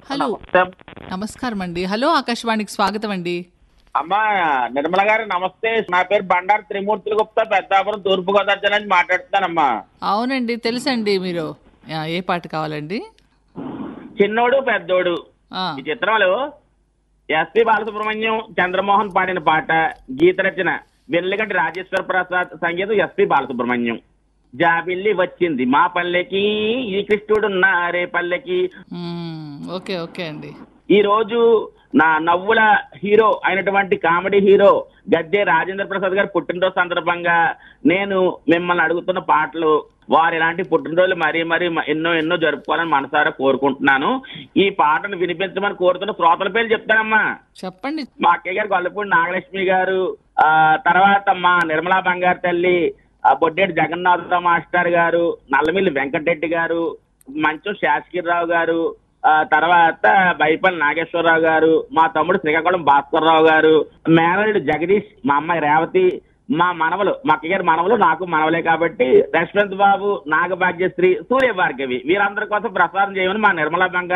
Hello నమస్తే. నమస్కారం అండి హలో ఆకాశవాణికి స్వాగతం అండి అమ్మా నిర్మల గారు నమస్తే నా పేరు బండారు త్రిమూర్తులు గుప్తా పెద్దాపురం తూర్పు గోదావరి జిల్లా నుంచి మాట్లాడుతున్నానమ్మా అవునండి తెలుసండి మీరు ఆ, ఏ పాట కావాలండి చిన్నోడు పెద్దోడు ఆ, ఈ చిత్రంలో ఎస్పి బాలసుబ్రహ్మణ్యం చంద్రమోహన్ పాడిన పాట గీత రచన వెల్లిగంటి రాజేశ్వర ప్రసాద్ సంగీతం ఎస్పి బాలసుబ్రహ్మణ్యం జాబిల్లి వచ్చింది మా పల్లెకి ఈ కృష్ణుడున్నారే పల్లెకి మ్మ్, ఓకే ఓకే అండి ఈ రోజు నా నవ్వుల హీరో అయినటువంటి కామెడీ హీరో గద్దె రాజేంద్ర ప్రసాద్ గారి పుట్టినరోజు సందర్భంగా నేను మిమ్మల్ని అడుగుతున్న పాటలు వారు ఇలాంటి పుట్టినరోజులు మరీ మరీ మ- ఎన్నో ఎన్నో జరుపుకోవాలని మనసారా కోరుకుంటున్నాను ఈ పాటను వినిపించమని కోరుతున్న శ్రోతల పేర్లు చెప్తానమ్మా చెప్పండి మా అక్కయ్య గారు గొల్లపూడి నాగలక్ష్మి గారు ఆ తర్వాత మా నిర్మలా బంగారు తల్లి ఆ బొడ్డేటి జగన్నాథరావు మాస్టర్ గారు నల్లమిల్లి వెంకటరెడ్డి గారు మంచం శాసగిరిరావు గారు ఆ తర్వాత బైపల్లి నాగేశ్వరరావు గారు మా తమ్ముడు శ్రీకాకుళం భాస్కర్రావు గారు మేనల్లుడు జగదీష్ మా అమ్మాయి రేవతి మా మనవలు మా అక్కయ్య గారి మనవలు నాకు మనవలే కాబట్టి యశ్వంత్ బాబు నాగభాగ్యశ్రీ సూర్య భార్గవి వీరందరి కోసం ప్రసారం చేయమని మా నిర్మలా బంగారు